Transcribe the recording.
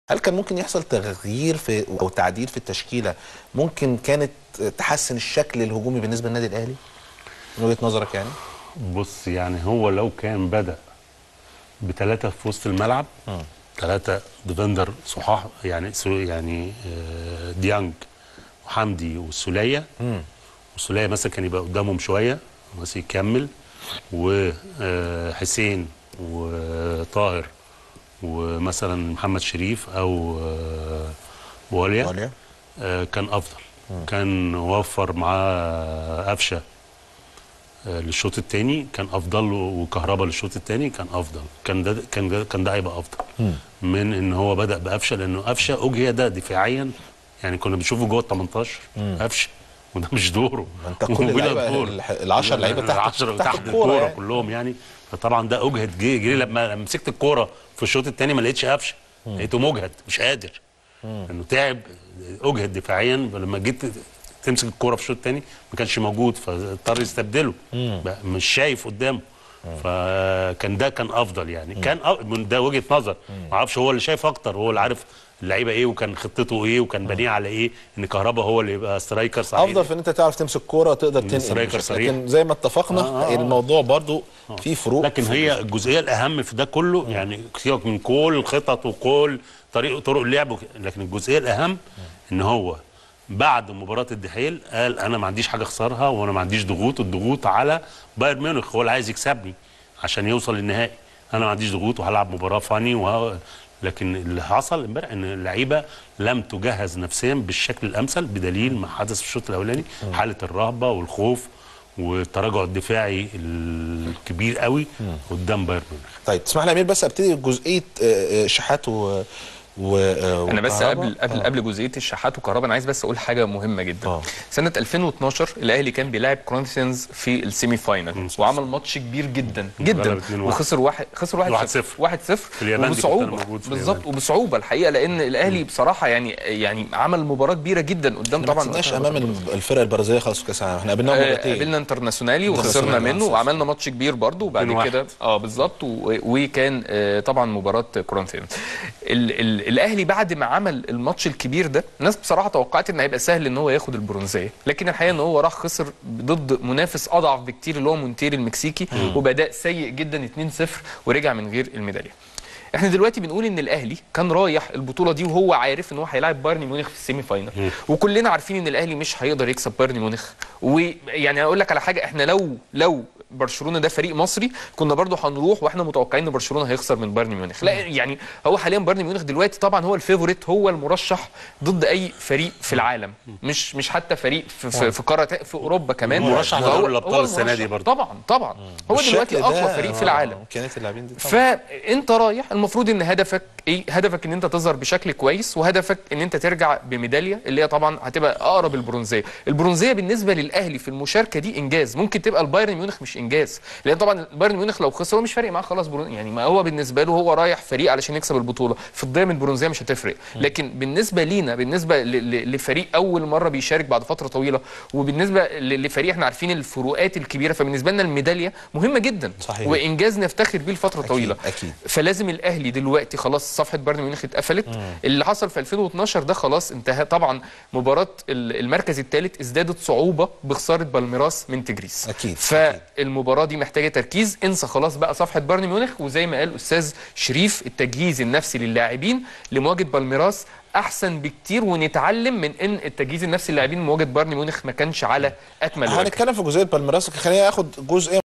هل كان ممكن يحصل تغيير في او تعديل في التشكيله ممكن كانت تحسن الشكل الهجومي بالنسبه للنادي الاهلي من وجهه نظرك يعني بص يعني هو لو كان بدأ بثلاثة في وسط الملعب ثلاثة ديفندر صحاح يعني سو- يعني آه، ديانج وحمدي والسولية والسولية مثلا كان يبقى قدامهم شوية بس يكمل وحسين وطاهر ومثلا محمد شريف او آه، واليا واليا. آه، كان افضل كان وفر معاه قفشه آه، للشوط الثاني كان افضل له وكهربا للشوط الثاني كان افضل كان ده كان ده كان ده هيبقى افضل من ان هو بدا بقفشه لانه قفشه اجهي ده دفاعيا يعني كنا بنشوفه جوه ال 18 قفشه وده مش دوره ما انت كل وبيلعب اللعيبة كورة. الح- العشر لعيبة تحت- العشرة تحت تحت الكورة الكوره يعني. كلهم يعني فطبعا ده اجهد جه جري لما لما مسكت الكوره في الشوط الثاني ما لقيتش قفشه لقيته مجهد مش قادر انه تعب اجهد دفاعيا لما جيت تمسك الكوره في الشوط الثاني ما كانش موجود فاضطر يستبدله بقى مش شايف قدامه فكان ده كان افضل يعني كان أ- من ده وجهه نظر ما اعرفش هو اللي شايف اكتر هو اللي عارف اللعيبه ايه وكان خطته ايه وكان بانيه على ايه ان كهربا هو اللي يبقى سترايكر صحيح افضل في ان انت تعرف تمسك كوره تقدر تنقل سترايكر بشكل. صريح. لكن زي ما اتفقنا آه، آه. الموضوع برضو فيه فروق لكن هي الجزئيه الاهم في ده كله يعني سيبك من كل الخطط وكل طريق طرق اللعب وك- لكن الجزئيه الاهم ان هو بعد مباراه الدحيل قال انا ما عنديش حاجه اخسرها وانا ما عنديش ضغوط الضغوط على بايرن ميونخ هو اللي عايز يكسبني عشان يوصل للنهائي انا ما عنديش ضغوط وهلعب مباراه فاني وه... لكن اللي حصل امبارح ان اللعيبه لم تجهز نفسيا بالشكل الامثل بدليل ما حدث في الشوط الاولاني حاله الرهبه والخوف والتراجع الدفاعي الكبير قوي قدام بايرن ميونخ طيب تسمح لي يا امير بس ابتدي بجزئيه آه، آه، شحات و و آه، انا بس وكهربا. قبل قبل آه. قبل جزئيه الشحات وكهرباء انا عايز بس اقول حاجه مهمه جدا آه. سنه 2012 الاهلي كان بيلاعب كورنثيانز في السيمي فاينال وعمل ماتش كبير جدا جدا غلب 2-1. وخسر واحد خسر 1 1-0. 0 1 0 في اليابان دي كنت أنا وبصعوبه موجود في بالظبط اليابان. وبصعوبه الحقيقه لان الاهلي بصراحه يعني يعني عمل مباراه كبيره جدا قدام احنا ما طبعا كسبناش امام الفرق البرازيليه خالص في كاس العالم احنا قابلناهم آه، مرتين قابلنا انترناسيونالي انترناسيونالي وخسرنا منه 1-0. وعملنا ماتش كبير برضه وبعد 2-1. كده اه بالظبط و- وكان آه، طبعا مباراه كورنثيانز ال- ال- الاهلي بعد ما عمل الماتش الكبير ده الناس بصراحه توقعت ان هيبقى سهل ان هو ياخد البرونزيه لكن الحقيقه ان هو راح خسر ضد منافس اضعف بكتير اللي هو مونتيري المكسيكي وبداء سيء جدا 2-0 ورجع من غير الميداليه احنا دلوقتي بنقول ان الاهلي كان رايح البطوله دي وهو عارف ان هو هيلاعب بايرن ميونخ في السيمي فاينال وكلنا عارفين ان الاهلي مش هيقدر يكسب بايرن ميونخ ويعني اقول لك على حاجه احنا لو لو برشلونه ده فريق مصري كنا برضو هنروح واحنا متوقعين ان برشلونه هيخسر من بايرن ميونخ لا يعني هو حاليا بايرن ميونخ دلوقتي طبعا هو الفيفوريت هو المرشح ضد اي فريق في العالم مش مش حتى فريق في في, في قاره في اوروبا كمان هو مرشح فهو- لدوري الأبطال هو السنة دي المرشح. برضو. طبعا طبعا هو بالشكل دلوقتي ده، اقوى فريق في آه، العالم امكانيات اللاعبين دي طبعا. فانت رايح المفروض ان هدفك ايه هدفك ان انت تظهر بشكل كويس وهدفك ان انت ترجع بميداليه اللي هي طبعا هتبقى اقرب البرونزيه البرونزيه بالنسبه للاهلي في المشاركه دي انجاز ممكن تبقى البايرن ميونخ مش انجاز لان طبعا البايرن ميونخ لو خسر هو مش فارق معاه خلاص برون يعني ما هو بالنسبه له هو رايح فريق علشان يكسب البطوله في الضيام البرونزيه مش هتفرق لكن بالنسبه لينا بالنسبه ل- ل- لفريق اول مره بيشارك بعد فتره طويله وبالنسبه ل- لفريق احنا عارفين الفروقات الكبيره فبالنسبه لنا الميداليه مهمه جدا صحيح. وانجاز نفتخر بيه لفتره أكيد، طويله أكيد. فلازم الاهلي دلوقتي خلاص صفحه بايرن ميونخ اتقفلت اللي حصل في 2012 ده خلاص انتهى طبعا مباراه ال- المركز الثالث ازدادت صعوبه بخساره بالميراس من تجريس أكيد، فالمباراه دي محتاجه تركيز انسى خلاص بقى صفحه بايرن ميونخ وزي ما قال استاذ شريف التجهيز النفسي للاعبين لمواجهه بالميراس احسن بكتير ونتعلم من ان التجهيز النفسي للاعبين لمواجهه بايرن ميونخ ما كانش على اكمل وجه هنتكلم في جزئيه بالميراس خليني اخد جزء